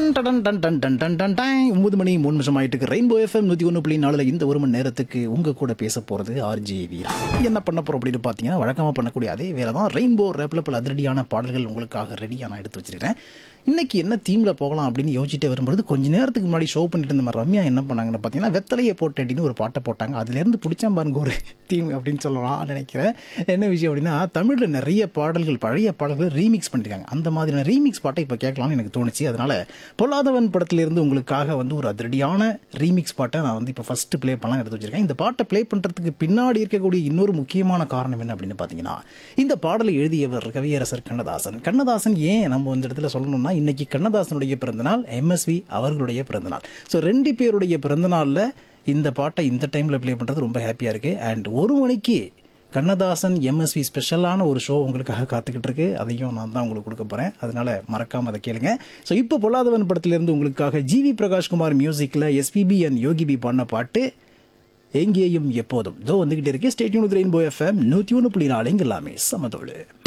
டடன் டன் டன் டன் டன் டன் டன். ஒன்பது மணி மூணு நிமிஷம் ஆயிட்டு இருக்கு ரெயின்போ எஃப்எம் நூத்தி ஒன்று புள்ளி நாலுல இந்த ஒரு மணி நேரத்துக்கு உங்க கூட பேச போறது ஆர்ஜே வீரா என்ன பண்ண போறோம் அப்படின்னு பாத்தீங்கன்னா வழக்கமா பண்ணக்கூடிய அதே வேலை தான் ரெயின்போ ரேப்ல பல அதிரடியான பாடல்கள் உங்களுக்காக ரெடியா நான் எடுத்து வச்சிருக்கேன் இன்னைக்கு என்ன தீம்ல போகலாம் அப்படின்னு யோசிச்சுட்டு வரும்போது கொஞ்ச நேரத்துக்கு முன்னாடி ஷோ பண்ணிட்டு இருந்த மாதிரி ரம்யா என்ன பண்ணாங்கன்னு பார்த்தீங்கன்னா வெத்தலையை போட்டு அப்படின்னு ஒரு பாட்டை போட்டாங்க அதுலேருந்து பிடிச்சா பாருங்க ஒரு தீம் அப்படின்னு சொல்லலாம் நினைக்கிறேன் என்ன விஷயம் அப்படின்னா தமிழில் நிறைய பாடல்கள் பழைய பாடல்கள் ரீமிக்ஸ் பண்ணிருக்காங்க அந்த மாதிரியான ரீமிக்ஸ் பாட்டை இப்போ கேட்கலாம்னு எனக்கு தோணுச்சு அதனால பொல்லாதவன் படத்திலிருந்து உங்களுக்காக வந்து ஒரு அதிரடியான ரீமிக்ஸ் பாட்டை நான் வந்து இப்போ ஃபர்ஸ்ட் ப்ளே பண்ணலாம் எடுத்து வச்சிருக்கேன் இந்த பாட்டை ப்ளே பண்ணுறதுக்கு பின்னாடி இருக்கக்கூடிய இன்னொரு முக்கியமான காரணம் என்ன அப்படின்னு பார்த்தீங்கன்னா இந்த பாடலை எழுதியவர் கவியரசர் கண்ணதாசன் கண்ணதாசன் ஏன் நம்ம இந்த இடத்துல சொல்லணும்னா இன்னைக்கு கண்ணதாசனுடைய பிறந்தநாள் எம்எஸ்வி அவர்களுடைய பிறந்தநாள் ஸோ ரெண்டு பேருடைய பிறந்தநாளில் இந்த பாட்டை இந்த டைமில் ப்ளே பண்ணுறது ரொம்ப ஹாப்பியாக இருக்குது அண்ட் ஒரு மணிக்கு கண்ணதாசன் எம்எஸ்வி ஸ்பெஷலான ஒரு ஷோ உங்களுக்காக காத்துக்கிட்டு இருக்கு அதையும் நான் தான் உங்களுக்கு கொடுக்க போகிறேன் அதனால மறக்காம அதை கேளுங்க ஸோ இப்போ பொல்லாதவன் படத்திலிருந்து உங்களுக்காக ஜிவி பிரகாஷ்குமார் மியூசிக்கில் எஸ்பிபி அண்ட் யோகி பி பாடின பாட்டு எங்கேயும் எப்போதும் இதோ வந்துகிட்டே இருக்கு ஸ்டேட்யூன் ரெயின்போ எஃப்எம் நூற்றி ஒன்று புள்ளி நாலு இங்க எல்லாமே சமதோடு